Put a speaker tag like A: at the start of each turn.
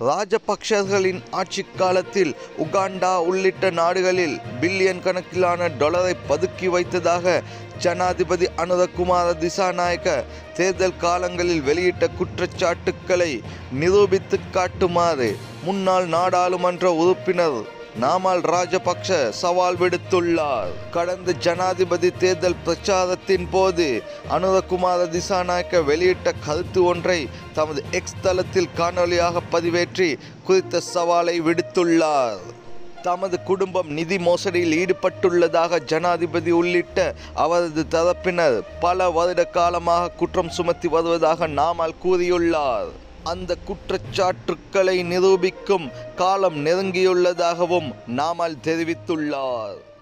A: ராஜபக்சர்களின் ஆட்சி காலத்தில் உகாண்டா உள்ளிட்ட நாடுகளில் பில்லியன் கணக்கிலான டொலரை பதுக்கி வைத்ததாக ஜனாதிபதி அனுரகுமார திசாநாயக்க தேர்தல் காலங்களில் வெளியிட்ட குற்றச்சாட்டுக்களை நிரூபித்து காட்டுமாறு முன்னாள் நாடாளுமன்ற உறுப்பினர் நாமல் ராஜபக்ஷ சவால் விடுத்துள்ளார் கடந்த ஜனாதிபதி தேர்தல் பிரச்சாரத்தின் போது அனுரகுமார திசாநாயக்க வெளியிட்ட கருத்து ஒன்றை தமது எக்ஸ் தளத்தில் காணொலியாக பதிவேற்றி குறித்த சவாலை விடுத்துள்ளார் தமது குடும்பம் நிதி மோசடியில் ஈடுபட்டுள்ளதாக ஜனாதிபதி உள்ளிட்ட அவரது தரப்பினர் பல வருட காலமாக குற்றம் சுமத்தி வருவதாக நாமல் கூறியுள்ளார் அந்த குற்றச்சாட்டுக்களை நிரூபிக்கும் காலம் நெருங்கியுள்ளதாகவும் நாமல் தெரிவித்துள்ளார்